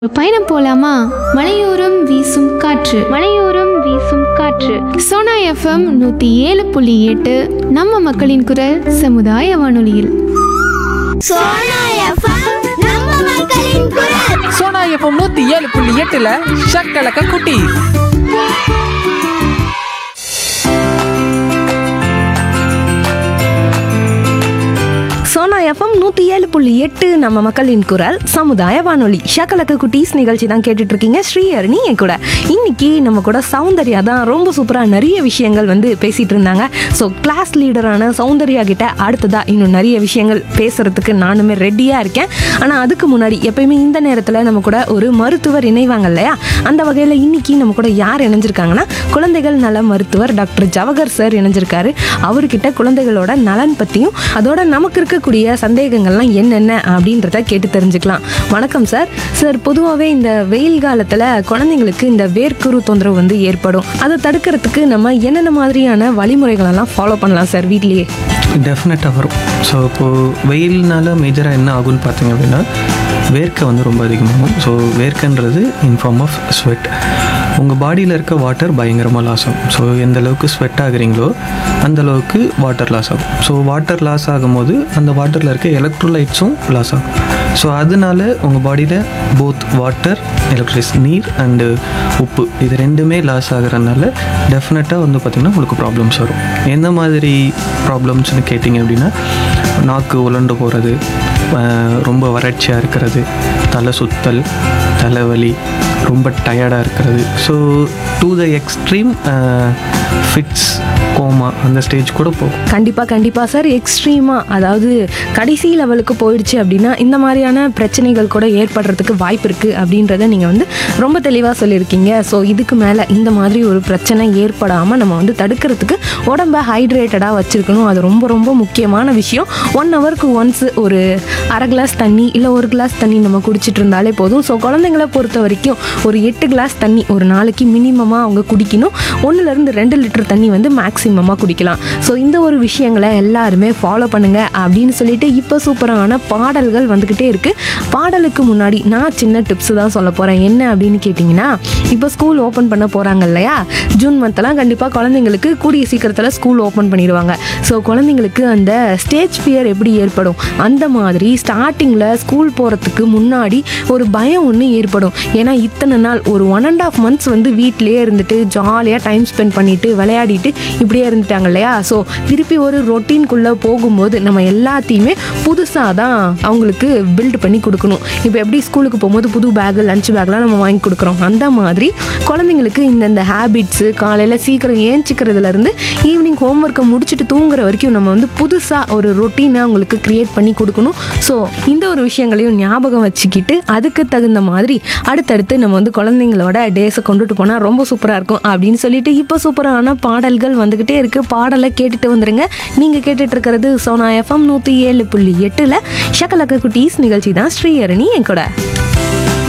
ஒரு பயணம் போலாமா மலையோரம் வீசும் காற்று மலையோரம் வீசும் காற்று சோனா எஃப்எம் நூத்தி ஏழு புள்ளி எட்டு நம்ம மக்களின் குரல் சமுதாய வானொலியில் சோனா எஃப்எம் நம்ம மக்களின் குரல் சோனா எஃப்எம் நூத்தி ஏழு புள்ளி எட்டுல ஷக்கலக்க குட்டி சோனா எஃப்எம் நூற்றி ஏழு புள்ளி எட்டு நம்ம மக்களின் குரல் சமுதாய வானொலி ஷக்கலக்க குட்டீஸ் நிகழ்ச்சி தான் கேட்டுட்டு இருக்கீங்க ஸ்ரீஹரணி என் கூட இன்னைக்கு நம்ம கூட சௌந்தர்யா தான் ரொம்ப சூப்பராக நிறைய விஷயங்கள் வந்து பேசிட்டு இருந்தாங்க ஸோ கிளாஸ் லீடரான சௌந்தர்யா கிட்ட அடுத்ததா இன்னும் நிறைய விஷயங்கள் பேசுறதுக்கு நானுமே ரெடியாக இருக்கேன் ஆனால் அதுக்கு முன்னாடி எப்பயுமே இந்த நேரத்தில் நம்ம கூட ஒரு மருத்துவர் இணைவாங்க இல்லையா அந்த வகையில் இன்னைக்கு நம்ம கூட யார் இணைஞ்சிருக்காங்கன்னா குழந்தைகள் நல மருத்துவர் டாக்டர் ஜவஹர் சார் இணைஞ்சிருக்காரு அவர்கிட்ட குழந்தைகளோட நலன் பற்றியும் அதோட நமக்கு இருக்கக்கூடிய சந்தேகங்கள்லாம் என்னென்ன அப்படின்றத கேட்டு தெரிஞ்சுக்கலாம் வணக்கம் சார் சார் பொதுவாகவே இந்த வெயில் காலத்தில் குழந்தைங்களுக்கு இந்த வேர்க்குரு தொந்தரவு வந்து ஏற்படும் அதை தடுக்கிறதுக்கு நம்ம என்னென்ன மாதிரியான வழிமுறைகளெல்லாம் ஃபாலோ பண்ணலாம் சார் வீட்லேயே டெஃபினட்டாக வரும் ஸோ இப்போது வெயில்னால மேஜராக என்ன ஆகும்னு பார்த்தீங்க அப்படின்னா வேர்க்கை வந்து ரொம்ப அதிகமாகும் ஸோ வேர்க்கன்றது இன் ஃபார்ம் ஆஃப் ஸ்வெட் உங்கள் பாடியில் இருக்க வாட்டர் பயங்கரமாக லாஸ் ஆகும் ஸோ எந்த அளவுக்கு ஸ்வெட் ஆகுறீங்களோ அந்த அளவுக்கு வாட்டர் லாஸ் ஆகும் ஸோ வாட்டர் லாஸ் ஆகும்போது அந்த வாட்டரில் இருக்க எலக்ட்ரோலைட்ஸும் லாஸ் ஆகும் ஸோ அதனால உங்கள் பாடியில் போத் வாட்டர் எலக்ட்ரிஸ் நீர் அண்டு உப்பு இது ரெண்டுமே லாஸ் ஆகுறதுனால டெஃபினட்டாக வந்து பார்த்திங்கன்னா உங்களுக்கு ப்ராப்ளம்ஸ் வரும் எந்த மாதிரி ப்ராப்ளம்ஸ்னு கேட்டிங்க அப்படின்னா நாக்கு உலண்டு போகிறது ரொம்ப வறட்சியாக இருக்கிறது தலை சுத்தல் தலைவலி ரொம்ப டயர்டாக இருக்கிறது so to the extreme fits coma அந்த ஸ்டேஜ் கூட போகும் கண்டிப்பாக கண்டிப்பாக சார் எக்ஸ்ட்ரீமாக அதாவது கடைசி லெவலுக்கு போயிடுச்சு அப்படின்னா இந்த மாதிரியான பிரச்சனைகள் கூட ஏற்படுறதுக்கு வாய்ப்பு இருக்குது அப்படின்றத நீங்கள் வந்து ரொம்ப தெளிவாக சொல்லியிருக்கீங்க ஸோ இதுக்கு மேலே இந்த மாதிரி ஒரு பிரச்சனை ஏற்படாமல் நம்ம வந்து தடுக்கிறதுக்கு உடம்ப ஹைட்ரேட்டடாக வச்சுருக்கணும் அது ரொம்ப ரொம்ப முக்கியமான விஷயம் ஒன் ஹவருக்கு ஒன்ஸ் ஒரு அரை கிளாஸ் தண்ணி இல்லை ஒரு கிளாஸ் தண்ணி நம்ம குடிச்சிட்டு இருந்தாலே போதும் ஸோ குழந்தைங்கள பொறுத்த வரைக்கும் ஒரு எட்டு கிளாஸ் தண்ணி ஒரு நாளைக்கு மினிமமாக அவங்க குடிக்கணும் ஒன்றுலேருந்து ரெண்டு லிட்டர் தண்ணி வந்து மேக்ஸிமமாக குடிக்கலாம் ஸோ இந்த ஒரு விஷயங்களை எல்லாருமே ஃபாலோ பண்ணுங்க அப்படின்னு சொல்லிட்டு இப்போ சூப்பரான பாடல்கள் வந்துக்கிட்டே இருக்கு பாடலுக்கு முன்னாடி நான் சின்ன டிப்ஸ் தான் சொல்ல போகிறேன் என்ன அப்படின்னு கேட்டிங்கன்னா இப்போ ஸ்கூல் ஓப்பன் பண்ண போகிறாங்க இல்லையா ஜூன் மந்த்லாம் கண்டிப்பாக குழந்தைங்களுக்கு கூடிய சீக்கிரத்தில் ஸ்கூல் ஓப்பன் பண்ணிடுவாங்க ஸோ குழந்தைங்களுக்கு அந்த ஸ்டேஜ் ஃபியர் எப்படி ஏற்படும் அந்த மாதிரி ஸ்டார்டிங்கில் ஸ்கூல் போகிறதுக்கு முன்னாடி ஒரு பயம் ஒன்று ஏற்படும் ஏன்னா இத்தனை நாள் ஒரு ஒன் அண்ட் ஆஃப் மந்த்ஸ் வந்து வீட்டிலேயே இருந்துட்டு ஜாலியாக டைம் ஸ்பெண்ட் பண்ணிட்டு விளையாடிட்டு இப்படியே இருந்துட்டாங்க இல்லையா ஸோ திருப்பி ஒரு ரொட்டீன்குள்ளே போகும்போது நம்ம எல்லாத்தையுமே புதுசாக தான் அவங்களுக்கு பில்ட் பண்ணி கொடுக்கணும் இப்போ எப்படி ஸ்கூலுக்கு போகும்போது புது பேகு லஞ்ச் பேக்லாம் நம்ம வாங்கி கொடுக்குறோம் அந்த மாதிரி குழந்தைங்களுக்கு இந்தந்த ஹேபிட்ஸு காலையில் சீக்கிரம் ஏஞ்சிக்கிறதுலேருந்து ஈவினிங் ஹோம்ஒர்க்கை முடிச்சுட்டு தூங்குற வரைக்கும் நம்ம வந்து புதுசாக ஒரு ரொட்டீனை அவங்களுக்கு க்ரியேட் பண்ணி கொடுக்கணும் ஸோ இந்த ஒரு விஷயங்களையும் ஞாபகம் வச்சுக்கிட்டு அதுக்கு தகுந்த மாதிரி அடுத்தடுத்து நம்ம வந்து குழந்தைங்களோட டேஸை கொண்டுட்டு போனால் ரொம்ப சூப்பராக இருக்கும் அப்படின்னு சொல்லிட்டு இப்போ சூப்பரான பாடல்கள் வந்துக்கிட்டே இருக்குது பாடலை கேட்டுட்டு வந்துருங்க நீங்கள் கேட்டுட்டு இருக்கிறது சோனா எஃப்எம் நூற்றி ஏழு புள்ளி எட்டில் ஷக்கலக்க குட்டீஸ் நிகழ்ச்சி தான் ஸ்ரீஹரணி என் கூட